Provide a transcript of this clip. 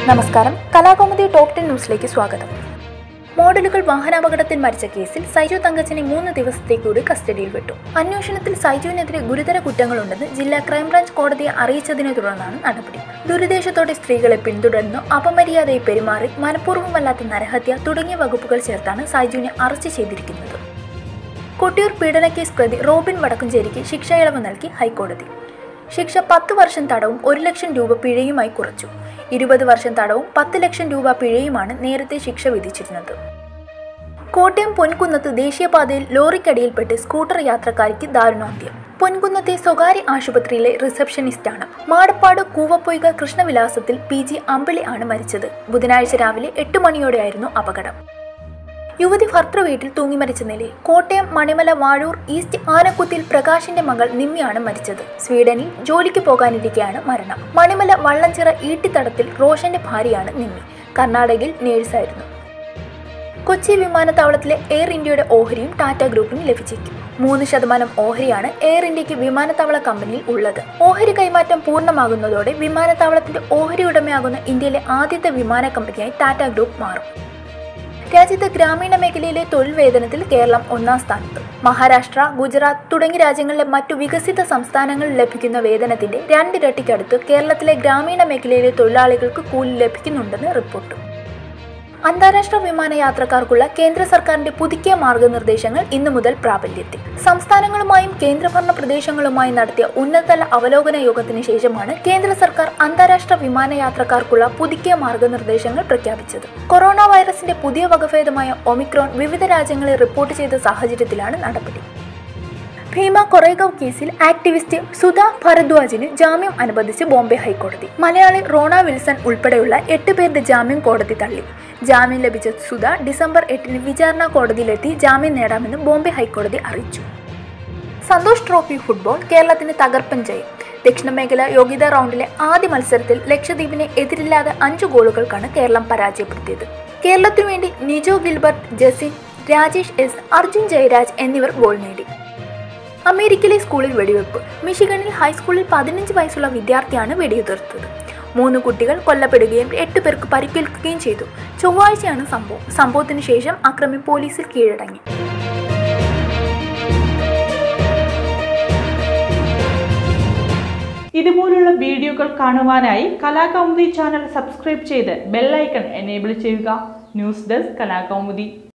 നമസ്കാരം Kalakaumudi top ten ന്യൂസിലേക്ക് സ്വാഗതം മോഡലുകൾ വാഹനാപകടത്തിൽ മരിച്ച കേസിൽ സൈജു തങ്കച്ചനെ മൂന്ന് ദിവസത്തേക്കൂടി കസ്റ്റഡിയിൽ വിട്ടു അന്വേഷണത്തിൽ സൈജുവിനെതിരെ ഗുരുതര കുറ്റങ്ങളുണ്ടെന്ന് ജില്ലാ ക്രൈംബ്രാഞ്ച് കോടതിയെ അറിയിച്ചതിനെ തുടർന്നാണ് നടപടി ദുരുദ്ദേശത്തോടെ സ്ത്രീകളെ പിന്തുടർന്നു അപമര്യാദയെ പെരുമാറി മനഃപൂർവ്വമല്ലാത്ത നരഹത്യ തുടങ്ങിയ വകുപ്പുകൾ ചേർത്താണ് സൈജുവിനെ അറസ്റ്റ് ചെയ്തിരിക്കുന്നത് കൊട്ടിയൂർ പീഡനക്കേസ് പ്രതി റോബിൻ വടക്കുംചേരിക്ക് ശിക്ഷ ഇളവ് നൽകി ഹൈക്കോടതി ശിക്ഷ പത്ത് വർഷം തടവും ഒരു ലക്ഷം രൂപ പിഴയുമായി കുറച്ചു ഇരുപത് വർഷം തടവും പത്ത് ലക്ഷം രൂപ പിഴയുമാണ് നേരത്തെ ശിക്ഷ വിധിച്ചിരുന്നത് കോട്ടയം പൊൻകുന്നത്ത് ദേശീയപാതയിൽ ലോറിക്കടിയിൽപ്പെട്ട് സ്കൂട്ടർ യാത്രക്കാരിക്ക് ദാരുണാന്ത്യം പൊൻകുന്നത്തെ സ്വകാര്യ ആശുപത്രിയിലെ റിസപ്ഷനിസ്റ്റാണ് മാടപ്പാട് കൂവപ്പൊയ്ക കൃഷ്ണവിലാസത്തിൽ പി ജി അമ്പിളി ആണ് മരിച്ചത് ബുധനാഴ്ച രാവിലെ എട്ട് മണിയോടെയായിരുന്നു അപകടം യുവതി ഭർത്തൃ വീട്ടിൽ തൂങ്ങി മരിച്ച നിലയിൽ കോട്ടയം മണിമല വാഴൂർ ഈസ്റ്റ് ആനക്കുത്തിൽ പ്രകാശിന്റെ മകൾ നിമ്മിയാണ് മരിച്ചത് സ്വീഡനിൽ ജോലിക്ക് പോകാനിരിക്കെയാണ് മരണം മണിമല വള്ളഞ്ചിറ ഈട്ടിത്തടത്തിൽ റോഷന്റെ ഭാര്യയാണ് നിമ്മി കർണാടകയിൽ നേഴ്സായിരുന്നു കൊച്ചി വിമാനത്താവളത്തിലെ എയർ ഇന്ത്യയുടെ ഓഹരിയും ടാറ്റ ഗ്രൂപ്പിന് ലഭിച്ചേക്കും മൂന്ന് ശതമാനം ഓഹരിയാണ് എയർ ഇന്ത്യക്ക് വിമാനത്താവള കമ്പനിയിൽ ഉള്ളത് ഓഹരി കൈമാറ്റം പൂർണ്ണമാകുന്നതോടെ വിമാനത്താവളത്തിന്റെ ഓഹരി ഉടമയാകുന്ന ഇന്ത്യയിലെ ആദ്യത്തെ വിമാന കമ്പനിയായി ടാറ്റ ഗ്രൂപ്പ് മാറും രാജ്യത്ത് ഗ്രാമീണ മേഖലയിലെ തൊഴിൽ വേതനത്തിൽ കേരളം ഒന്നാം സ്ഥാനത്ത് മഹാരാഷ്ട്ര ഗുജറാത്ത് തുടങ്ങിയ രാജ്യങ്ങളിലെ മറ്റു വികസിത സംസ്ഥാനങ്ങളിൽ ലഭിക്കുന്ന വേതനത്തിന്റെ രണ്ടിരട്ടിക്കടുത്ത് കേരളത്തിലെ ഗ്രാമീണ മേഖലയിലെ തൊഴിലാളികൾക്ക് കൂലി ലഭിക്കുന്നുണ്ടെന്ന് റിപ്പോർട്ട് അന്താരാഷ്ട്ര വിമാനയാത്രക്കാർക്കുള്ള കേന്ദ്ര സർക്കാരിന്റെ പുതുക്കിയ മാർഗനിർദ്ദേശങ്ങൾ ഇന്നു മുതൽ പ്രാബല്യത്തിൽ സംസ്ഥാനങ്ങളുമായും കേന്ദ്രഭരണ പ്രദേശങ്ങളുമായും നടത്തിയ ഉന്നതതല അവലോകന യോഗത്തിന് ശേഷമാണ് കേന്ദ്ര സർക്കാർ അന്താരാഷ്ട്ര വിമാനയാത്രക്കാർക്കുള്ള പുതുക്കിയ മാർഗനിർദ്ദേശങ്ങൾ പ്രഖ്യാപിച്ചത് കൊറോണ വൈറസിന്റെ പുതിയ വകഭേദമായ ഒമിക്രോൺ വിവിധ രാജ്യങ്ങളിൽ റിപ്പോർട്ട് ചെയ്ത സാഹചര്യത്തിലാണ് നടപടി ഭീമ കൊറേഗാവ് കേസിൽ ആക്ടിവിസ്റ്റ് സുധ ഭരദ്വാജിന് ജാമ്യം അനുവദിച്ച് ബോംബെ ഹൈക്കോടതി മലയാളി റോണ വിൽസൺ ഉൾപ്പെടെയുള്ള എട്ട് പേരുടെ ജാമ്യം കോടതി തള്ളി ജാമ്യം ലഭിച്ച സുധ ഡിസംബർ എട്ടിന് വിചാരണ കോടതിയിലെത്തി ജാമ്യം നേടാമെന്ന് ബോംബെ ഹൈക്കോടതി അറിയിച്ചു സന്തോഷ് ട്രോഫി ഫുട്ബോൾ കേരളത്തിന് തകർപ്പൻ ജയം ദക്ഷിണ മേഖല യോഗ്യതാ റൗണ്ടിലെ ആദ്യ മത്സരത്തിൽ ലക്ഷദ്വീപിനെ എതിരില്ലാതെ അഞ്ച് ഗോളുകൾക്കാണ് കേരളം പരാജയപ്പെടുത്തിയത് കേരളത്തിനു വേണ്ടി നിജോ ഗിൽബർട്ട് ജസിൻ രാജേഷ് എസ് അർജുൻ ജയരാജ് എന്നിവർ ഗോൾ നേടി അമേരിക്കയിലെ സ്കൂളിൽ വെടിവെപ്പ് മിഷിഗണിൽ ഹൈസ്കൂളിൽ പതിനഞ്ച് വയസ്സുള്ള വിദ്യാർത്ഥിയാണ് വെടിയുതിർത്തത് മൂന്ന് കുട്ടികൾ കൊല്ലപ്പെടുകയും എട്ട് പേർക്ക് പരിക്കേൽക്കുകയും ചെയ്തു ചൊവ്വാഴ്ചയാണ് സംഭവം സംഭവത്തിന് ശേഷം അക്രമി പോലീസിൽ കീഴടങ്ങി ഇതുപോലുള്ള വീഡിയോകൾ കാണുവാനായി കലാകൗമുദി ചാനൽ സബ്സ്ക്രൈബ് ചെയ്ത് ബെല്ലൈക്കൺ എനേബിൾ ചെയ്യുക ന്യൂസ് ഡെസ്ക് കലാകൗമുദി